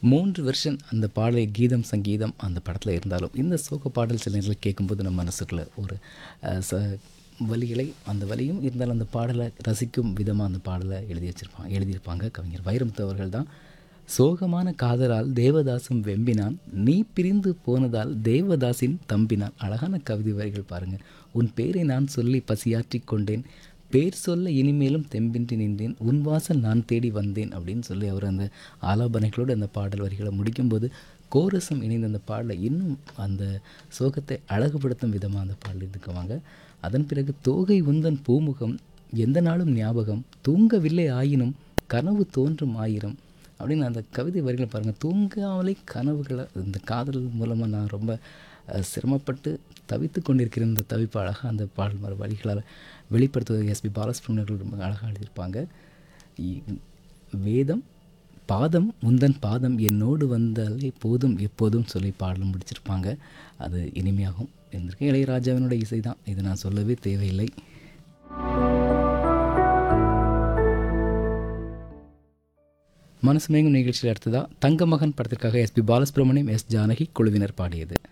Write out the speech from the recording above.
மூன்று வெர்ஷன் அந்த பாடல் கீதம் சங்கீதம் அந்த படத்தில் இருந்தாலும் இந்த சோக பாடல் சில நேரத்தில் கேட்கும்போது நம்ம மனசுக்குள்ள ஒரு அஹ், ச வலிகளை அந்த வலியும் இருந்தாலும் அந்த பாடலை ரசிக்கும் விதமாக அந்த பாடலை எழுதி வச்சிருப்பாங்க எழுதியிருப்பாங்க கவிஞர் வைரமுத்து அவர்கள் தான் சோகமான காதலால் தேவதாசும் வெம்பினான் நீ பிரிந்து போனதால் தேவதாசின் தம்பினான் அழகான கவிதை வரிகள் பாருங்க உன் பேரை நான் சொல்லி பசியாற்றிக் கொண்டேன் பேர் சொல்ல இனிமேலும் தெம்பின்றி நின்றேன் உன் வாசல் நான் தேடி வந்தேன் அப்படின்னு சொல்லி அவர் அந்த ஆலாபனைகளோடு அந்த பாடல் வரிகளை முடிக்கும்போது கோரசம் இணைந்த அந்த பாடலை இன்னும் அந்த சோகத்தை அழகுபடுத்தும் விதமாக அந்த பாடல் இருக்குவாங்க அதன் பிறகு தோகை உந்தன் பூமுகம் எந்த நாளும் ஞாபகம் தூங்கவில்லை ஆயினும் கனவு தோன்றும் ஆயிரம் அப்படின்னு அந்த கவிதை வரிகளை பாருங்கள் தூங்காமலே கனவுகளை இந்த காதல் மூலமாக நான் ரொம்ப அஹ், சிரமப்பட்டு தவித்து கொண்டிருக்கிற இந்த தவிப்பு அழகாக அந்த பாடல் மர வழிகளால் வெளிப்படுத்துவது எஸ்பி பாலசுப்ரமணியர்கள் ரொம்ப அழகாக எழுதியிருப்பாங்க இ- வேதம் பாதம் உந்தன் பாதம் என்னோடு வந்தாலே போதும் எப்போதும் சொல்லி பாடலும் முடிச்சிருப்பாங்க அது இனிமையாகவும் இருந்திருக்கு இளையராஜாவினோட இசை தான் இது நான் சொல்லவே தேவையில்லை மனசு மேங்கும் நிகழ்ச்சியில் அடுத்ததாக தங்க மகன் படத்திற்காக எஸ்பி பாலசுப்ரமணியம் எஸ் ஜானகி குழுவினர் பாடியது